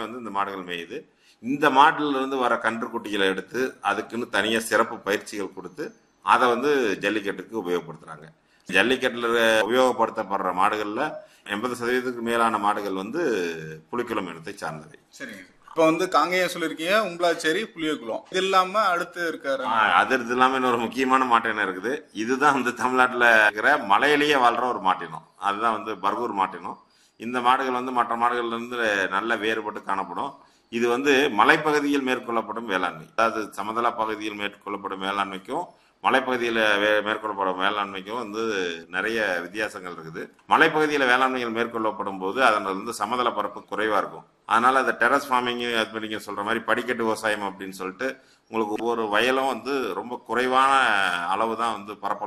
வந்து இந்த மாடுகள் மேயுது இந்த மாட்டுல இருந்து வர கன்று குட்டிகளை எடுத்து அதுக்குன்னு தனியா சிறப்பு பயிற்சிகள் கொடுத்து அதை வந்து ஜல்லிக்கட்டுக்கு உபயோகப்படுத்துறாங்க ஜல்லிக்கட்டுல உபயோகப்படுத்தப்படுற மாடுகள்ல எண்பது சதவீதத்துக்கு மேலான மாடுகள் வந்து புலிக்குளம் இனத்தை சார்ந்தவை சரிங்க இப்போ வந்து காங்கேயம் சொல்லியிருக்கீங்க உங்களாச்சேரி புளியகுளம் இது இல்லாம அடுத்து இருக்காரு ஆஹ் அது இது இல்லாம இன்னொரு முக்கியமான மாட்டினம் இருக்குது இதுதான் வந்து தமிழ்நாட்டுல இருக்கிற மலையிலேயே வாழ்ற ஒரு மாட்டினம் அதுதான் வந்து பர்கூர் மாட்டினம் இந்த மாடுகள் வந்து மற்ற மாடுகள்ல இருந்து நல்ல வேறுபட்டு காணப்படும் இது வந்து மலைப்பகுதியில் மேற்கொள்ளப்படும் வேளாண்மை அதாவது சமதள பகுதியில் மேற்கொள்ளப்படும் வேளாண்மைக்கும் மலைப்பகுதியில் வே- மேற்கொள்ளப்படும் வேளாண்மைக்கும் வந்து நிறைய வித்தியாசங்கள் இருக்குது மலைப்பகுதியில் வேளாண்மைகள் மேற்கொள்ளப்படும் போது அதன் வந்து சமதள பரப்பு குறைவா இருக்கும் அதனால அந்த டெரஸ் ஃபார்மிங் அது நீங்க சொல்ற மாதிரி படிக்கட்டு விவசாயம் அப்படின்னு சொல்லிட்டு உங்களுக்கு ஒவ்வொரு வயலும் வந்து ரொம்ப குறைவான அளவு தான் வந்து பரப்பளவு